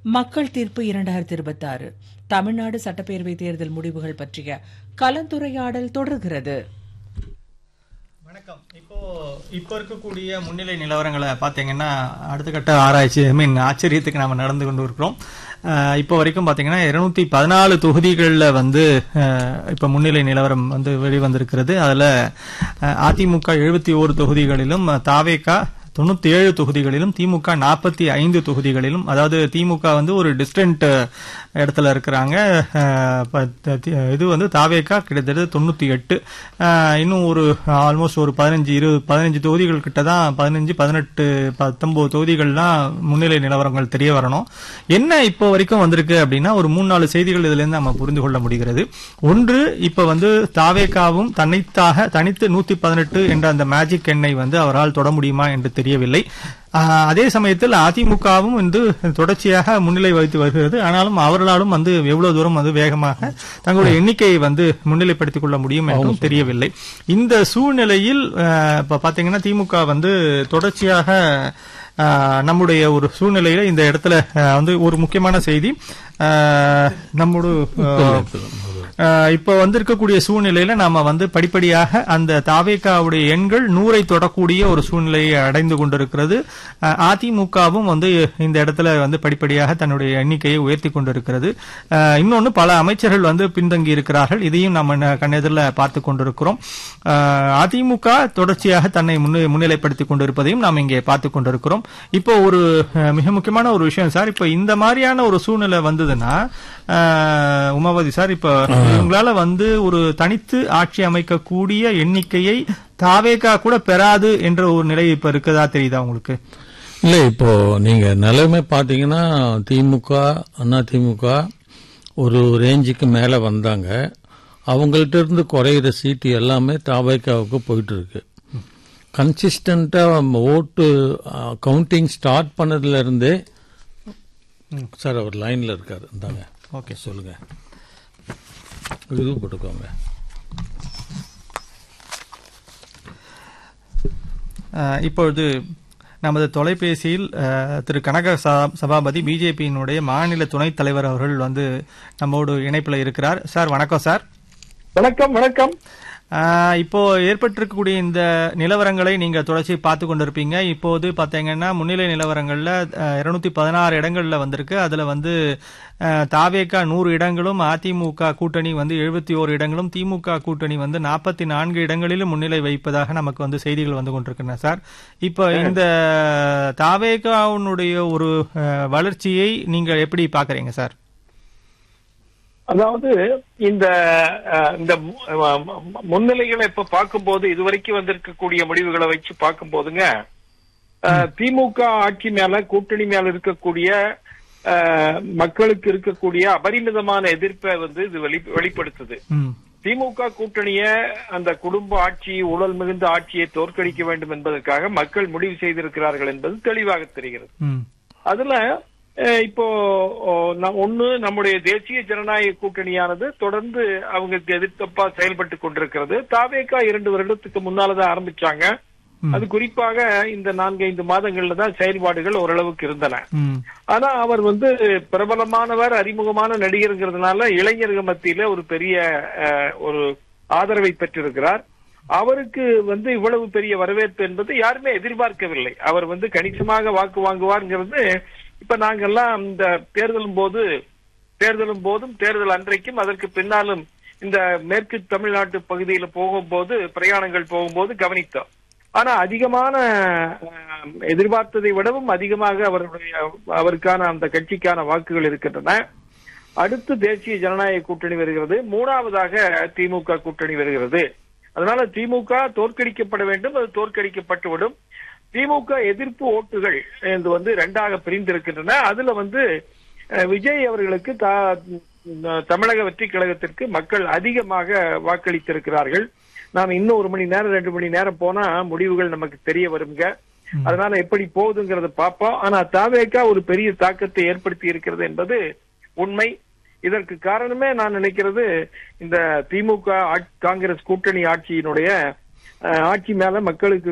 மக்கள் தீர்ப்பு இரண்டாயிரத்தி இருபத்தி ஆறு தமிழ்நாடு சட்டப்பேரவை தேர்தல் முடிவுகள் பற்றிய கலந்துரையாடல் தொடர்கிறது வணக்கம் இப்போ இப்போ இருக்கக்கூடிய முன்னிலை நிலவரங்களை பார்த்தீங்கன்னா அடுத்த கட்ட ஆராய்ச்சி ஐ மீன் ஆச்சரியத்துக்கு நாம நடந்து கொண்டு இருக்கிறோம் அஹ் இப்போ வரைக்கும் பார்த்தீங்கன்னா இருநூத்தி பதினாலு தொகுதிகளில் வந்து அஹ், இப்போ முன்னிலை நிலவரம் வந்து வெளிவந்திருக்கிறது அதில் அதிமுக எழுபத்தி ஓரு தொகுதிகளிலும் தாவேகா தொண்ணூத்தி ஏழு தொகுதிகளிலும் திமுக நாற்பத்தி ஐந்து தொகுதிகளிலும் அதாவது திமுக வந்து ஒரு டிஸ்டன்ட் இடத்துல இருக்கிறாங்க அஹ், ப- த- தி- இது வந்து தாவேக்கா கிட்டத்தட்ட தொண்ணூத்தி எட்டு அஹ், இன்னும் ஒரு ஆல்மோஸ்ட் ஒரு பதினஞ்சு இருபது பதினஞ்சு தொகுதிகள் கிட்ட தான் பதினஞ்சு பதினெட்டு பத்தொன்பது தொகுதிகள்லாம் முன்னிலை நிலவரங்கள் தெரிய வரணும் என்ன இப்போ வரைக்கும் வந்திருக்கு அப்படின்னா ஒரு மூணு நாலு செய்திகள் இதுல இருந்து நம்ம புரிந்து கொள்ள முடிகிறது ஒன்று இப்ப வந்து தாவேக்காவும் தனித்தாக தனித்து நூத்தி பதினெட்டு என்ற அந்த மேஜிக் எண்ணை வந்து அவரால் தொட முடியுமா என்று தெரியவில்லை ஆஹ், அதே சமயத்தில் அதிமுகவும் வந்து தொடர்ச்சியாக முன்னிலை வகித்து வருகிறது ஆனாலும் அவர்களாலும் வந்து எவ்வளவு தூரம் வந்து வேகமாக தங்களுடைய எண்ணிக்கையை வந்து முன்னிலைப்படுத்திக் கொள்ள முடியும் என்றும் தெரியவில்லை இந்த சூழ்நிலையில் ஆஹ், இப்ப பாத்தீங்கன்னா திமுக வந்து தொடர்ச்சியாக ஆஹ், நம்முடைய ஒரு சூழ்நிலையில இந்த இடத்துல ஆஹ், வந்து ஒரு முக்கியமான செய்தி ஆஹ், நம்முடைய ஆஹ், ஆஹ், இப்ப வந்திருக்கக்கூடிய சூழ்நிலையில நாம வந்து படிப்படியாக அந்த தாவேக்காவுடைய எண்கள் நூறை தொடக்கூடிய ஒரு சூழ்நிலையை அடைந்து கொண்டிருக்கிறது ஆஹ், அதிமுகவும் வந்து இந்த இடத்துல வந்து படிப்படியாக தன்னுடைய எண்ணிக்கையை உயர்த்தி கொண்டிருக்கிறது ஆஹ், இன்னொன்னு பல அமைச்சர்கள் வந்து பின்தங்கி இருக்கிறார்கள் இதையும் நம்ம ந- கண்ணெதிரில் பார்த்து கொண்டிருக்கிறோம் ஆஹ், அதிமுக தொடர்ச்சியாக தன்னை முன்னே- முன்னிலைப்படுத்திக் கொண்டிருப்பதையும் நாம் இங்கே பார்த்து கொண்டிருக்கிறோம் இப்போ ஒரு அஹ், மிக முக்கியமான ஒரு விஷயம் சார் இப்போ இந்த மாதிரியான ஒரு சூழ்நிலை வந்ததுன்னா ஆஹ், உமாபதி சார் இப்போ இவங்களால வந்து ஒரு தனித்து ஆட்சி அமைக்கக்கூடிய எண்ணிக்கையை தாவேகா கூட பெறாது என்ற ஒரு நிலை இப்ப இருக்கதா தெரியுதா உங்களுக்கு இல்ல இப்போ நீங்க நிலைமை பாத்தீங்கன்னா திமுக அண்ணா திமுக ஒரு ரேஞ்சுக்கு மேல வந்தாங்க அவங்கள்ட்ட இருந்து குறையிற சீட்டு எல்லாமே தாவைக்காவுக்கு போயிட்டு இருக்கு கன்சிஸ்டண்டா ஓட்டு கவுண்டிங் ஸ்டார்ட் பண்ணதுல இருந்தே சார் அவர் லைன்ல இருக்காரு இந்தாங்க ஓகே சொல்லுங்க இது போட்டுக்கோங்க அஹ், இப்பொழுது நமது தொலைபேசியில் அஹ், திரு கனக சபா- சபாபதி பிஜேபியினுடைய மாநில துணைத் தலைவர் அவர்கள் வந்து நம்மோடு இணைப்பில் இருக்கிறார் சார் வணக்கம் சார் வணக்கம் வணக்கம் ஆஹ் இப்போ ஏற்பட்டிருக்கக்கூடிய இந்த நிலவரங்களை நீங்க தொடர்ச்சி பார்த்து கொண்டிருப்பீங்க இப்போது பாத்தீங்கன்னா முன்னிலை நிலவரங்கள்ல இருநூத்தி பதினாறு இடங்கள்ல வந்திருக்கு அதுல வந்து அஹ், தாவேகா நூறு இடங்களும் அதிமுக கூட்டணி வந்து எழுபத்தி ஓரு இடங்களும் திமுக கூட்டணி வந்து நாற்பத்தி நான்கு இடங்களிலும் முன்னிலை வைப்பதாக நமக்கு வந்து செய்திகள் வந்து கொண்டிருக்கின்றன சார் இப்போ இந்த தாவேகாவுடைய ஒரு அஹ், வளர்ச்சியை நீங்க எப்படி பாக்குறீங்க சார் அதாவது இந்த அஹ், இந்த மு- அஹ், மு- முன்னிலைகளை இப்ப பார்க்கும்போது இதுவரைக்கும் வந்திருக்கக்கூடிய முடிவுகளை வச்சு பார்க்கும் போதுங்க அஹ், திமுக ஆட்சி மேல கூட்டணி மேல இருக்கக்கூடிய அஹ், மக்களுக்கு இருக்கக்கூடிய அபரிமிதமான எதிர்ப்பை வந்து இது வெளி- வெளிப்படுத்துது ம் திமுக கூட்டணிய அந்த குடும்ப ஆட்சி ஊழல் மிகுந்த ஆட்சியை தோற்கடிக்க வேண்டும் என்பதற்காக மக்கள் முடிவு செய்திருக்கிறார்கள் என்பது தெளிவாக தெரிகிறது ம் அதுல அஹ், இப்போ ஓ, ந- ஒண்ணு நம்முடைய தேசிய ஜனநாயக கூட்டணியானது தொடர்ந்து அவங்களுக்கு எதிர்த்தப்பா செயல்பட்டு கொண்டிருக்கிறது தாவேகா இரண்டு வருடத்துக்கு முன்னாலதான் ஆரம்பிச்சாங்க ம். அது குறிப்பாக இந்த நான்கு ஐந்து மாதங்கள்ல தான் செயல்பாடுகள் ஓரளவுக்கு இருந்தன ம் ஆனா அவர் வந்து பிரபலமானவர் அறிமுகமான நடிகருங்கிறதுனால இளைஞர்கள் மத்தியில ஒரு பெரிய அஹ், ஒரு ஆதரவை பெற்றிருக்கிறார் அவருக்கு வந்து இவ்வளவு பெரிய வரவேற்பு என்பது யாருமே எதிர்பார்க்கவில்லை அவர் வந்து கணிசமாக வாக்கு வாங்குவார்ங்கிறது இப்ப நாங்கெல்லாம் இந்த தேர்தலும் போது தேர்தலும் போதும் தேர்தல் அன்றைக்கும் அதற்கு பின்னாலும் இந்த மேற்கு தமிழ்நாட்டு பகுதியில போகும்போது பிரயாணங்கள் போகும்போது கவனித்தோம் ஆனா அதிகமான அஹ், எதிர்பார்த்ததை விடவும் அதிகமாக அவருடைய அவருக்கான அந்த கட்சிக்கான வாக்குகள் இருக்கின்றன அடுத்து தேசிய ஜனநாயக கூட்டணி வருகிறது மூணாவதாக திமுக கூட்டணி வருகிறது அதனால திமுக தோற்கடிக்கப்பட வேண்டும் அது தோற்கடிக்கப்பட்டுவிடும் திமுக எதிர்ப்பு ஓட்டுகள் இது வந்து ரெண்டாக பிரிந்திருக்கின்றன அதுல வந்து அஹ், விஜய் அவர்களுக்கு தா- தமிழக வெற்றி கழகத்திற்கு மக்கள் அதிகமாக வாக்களித்திருக்கிறார்கள் நாம் இன்னும் ஒரு மணி நேரம் ரெண்டு மணி நேரம் போனா முடிவுகள் நமக்கு தெரிய வருங்க அதனால எப்படி போகுதுங்கிறத பார்ப்போம் ஆனா தாவேக்கா ஒரு பெரிய தாக்கத்தை ஏற்படுத்தி இருக்கிறது என்பது உண்மை இதற்கு காரணமே நான் நினைக்கிறது இந்த திமுக ஆட்- காங்கிரஸ் கூட்டணி ஆட்சியினுடைய அஹ், ஆட்சி மேல மக்களுக்கு